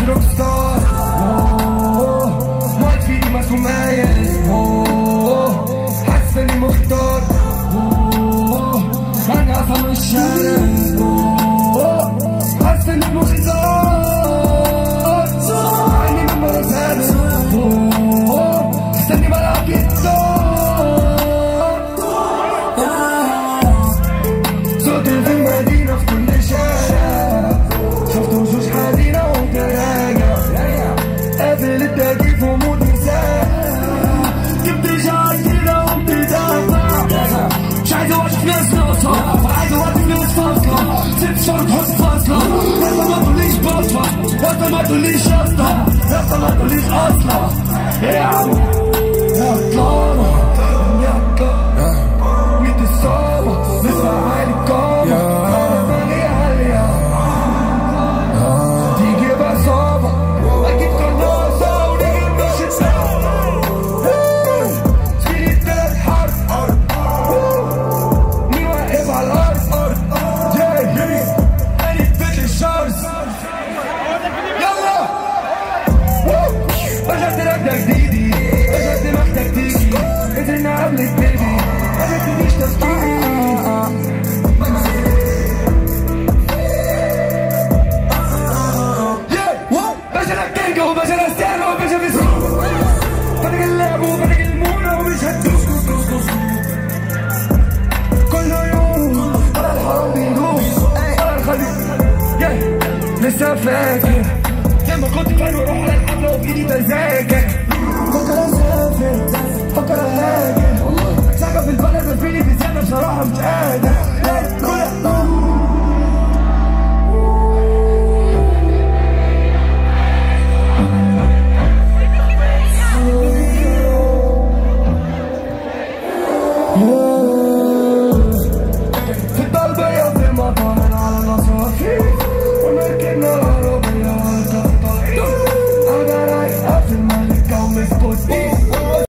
روك ستار واقف في ايدي مش مميز أوه، حاسس اني مختار أوه، انا اصلا مش شارع أوه، حاسس اني مختار عيني من مرة ثابت أوه، استني بلعب جيتار صوتي في المدينة في كل شارع شفت وشوش حزينة وانت راجع قافل التكييف وموت ساعة جبت شعر كده وانت دافع مش عايز اوقف ناس ناقصة عايز اوقف ناس فاصلة ست شهور تحط فاصلة انت ما تقوليش بصمة وانت ما تقوليش شطة انت ما تقوليش اصلا يا عم يا طلابة يا طلابة ميت الصابة نسمع عالي الكامة أنا دماغي عالية تيجي بعصابة أجيب قناصة ونجيب مش سيري التلات حرف مين واقف على الأرض جاي أنا اديت الشرس يلا باشا تراك ده جديدي باشا دماغتك تيجي انزلنا قبلك بيبي ما تدينيش تفكيري باشا انا الكينج وباشا انا السهل وباشا بيسوق فاتك اللعب وفاتك المونة ومش هتدوس كل يوم على الحرام بيدوس على الخليج ياي لسه فاكر لما كنت فاهم اروح على الحفلة وفي ايدي تذاكر فكر اسافر فكر اهاجر ساكن في البلد فيني بزيادة بصراحة مش قادر كل